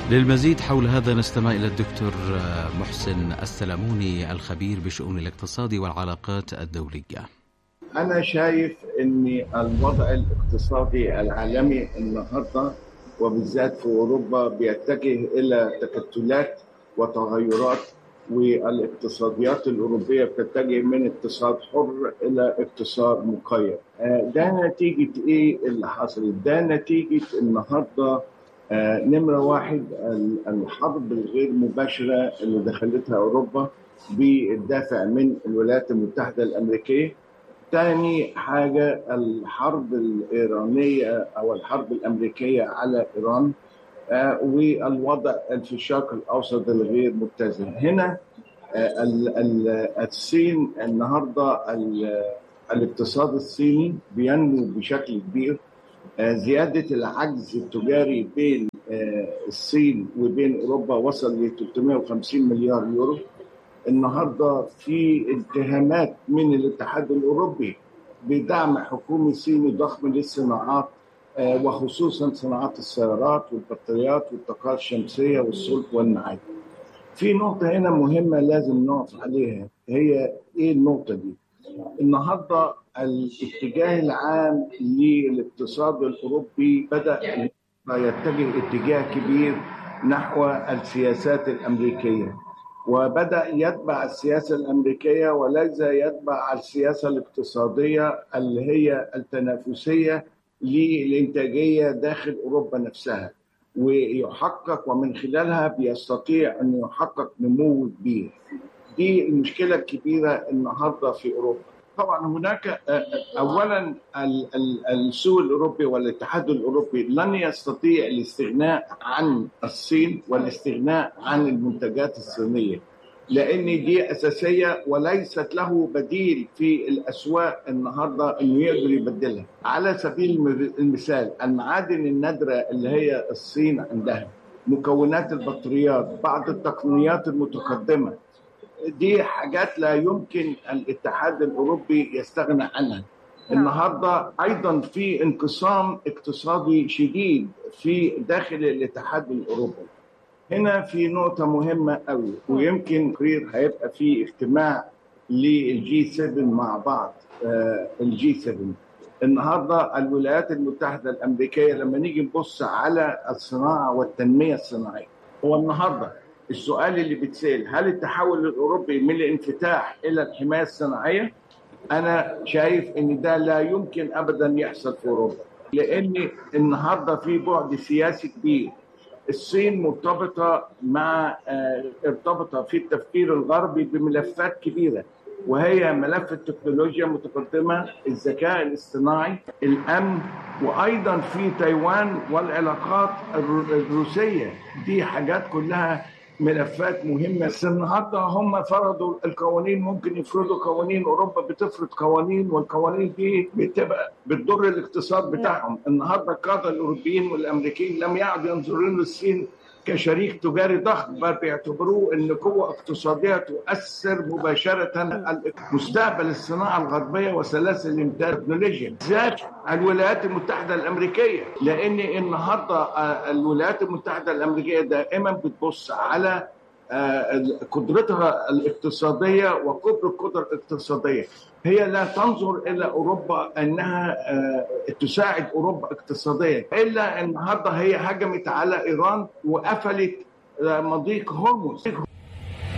للمزيد حول هذا نستمع إلى الدكتور محسن السلموني الخبير بشؤون الاقتصاد والعلاقات الدولية أنا شايف أن الوضع الاقتصادي العالمي النهاردة وبالذات في أوروبا بيتجه إلى تكتلات وتغيرات والاقتصاديات الأوروبية بتتجه من اقتصاد حر إلى اقتصاد مقيد ده نتيجة إيه اللي حصل؟ ده نتيجة النهاردة نمرة واحد الحرب الغير مباشرة اللي دخلتها أوروبا بالدافع من الولايات المتحدة الأمريكية ثاني حاجة الحرب الإيرانية أو الحرب الأمريكية على إيران آه والوضع في الشرق الأوسط الغير متزن هنا آه الصين النهاردة الاقتصاد الصيني بينمو بشكل كبير آه زيادة العجز التجاري بين الصين وبين أوروبا وصل ل 350 مليار يورو النهارده في اتهامات من الاتحاد الاوروبي بدعم حكومي صيني ضخم للصناعات وخصوصا صناعات السيارات والبطاريات والطاقات الشمسيه والصلب والمعادن. في نقطه هنا مهمه لازم نقف عليها هي ايه النقطه دي؟ النهارده الاتجاه العام للاقتصاد الاوروبي بدا يتجه اتجاه كبير نحو السياسات الامريكيه. وبدا يتبع السياسه الامريكيه وليس يتبع السياسه الاقتصاديه اللي هي التنافسيه للانتاجيه داخل اوروبا نفسها ويحقق ومن خلالها بيستطيع ان يحقق نمو كبير. دي المشكله الكبيره النهارده في اوروبا. طبعا هناك اولا السوق الاوروبي والاتحاد الاوروبي لن يستطيع الاستغناء عن الصين والاستغناء عن المنتجات الصينيه لان دي اساسيه وليست له بديل في الاسواق النهارده انه يقدر يبدلها على سبيل المثال المعادن النادره اللي هي الصين عندها مكونات البطاريات بعض التقنيات المتقدمه دي حاجات لا يمكن الاتحاد الاوروبي يستغنى عنها النهارده ايضا في انقسام اقتصادي شديد في داخل الاتحاد الاوروبي هنا في نقطة مهمة قوي ويمكن قريب هيبقى في اجتماع للجي 7 مع بعض آه الجي 7 النهارده الولايات المتحدة الأمريكية لما نيجي نبص على الصناعة والتنمية الصناعية هو النهارده السؤال اللي بيتسال هل التحول الاوروبي من الانفتاح الى الحمايه الصناعيه؟ انا شايف ان ده لا يمكن ابدا يحصل في اوروبا لان النهارده في بعد سياسي كبير الصين مرتبطه مع ارتبط في التفكير الغربي بملفات كبيره وهي ملف التكنولوجيا المتقدمه، الذكاء الاصطناعي، الامن وايضا في تايوان والعلاقات الروسيه دي حاجات كلها ملفات مهمة بس النهاردة هم فرضوا القوانين ممكن يفرضوا قوانين أوروبا بتفرض قوانين والقوانين دي بتبقى بتضر الاقتصاد بتاعهم النهاردة القادة الأوروبيين والأمريكيين لم يعدوا ينظرون للصين كشريك تجاري ضخم بل بيعتبروه ان قوه اقتصاديه تؤثر مباشره على مستقبل الصناعه الغربيه وسلاسل الامداد التكنولوجيا ذات الولايات المتحده الامريكيه لان النهارده الولايات المتحده الامريكيه دائما بتبص على قدرتها الاقتصاديه وكبر القدره الاقتصاديه هي لا تنظر الى اوروبا انها تساعد اوروبا اقتصاديا الا النهارده هي هجمت على ايران وقفلت مضيق هرمز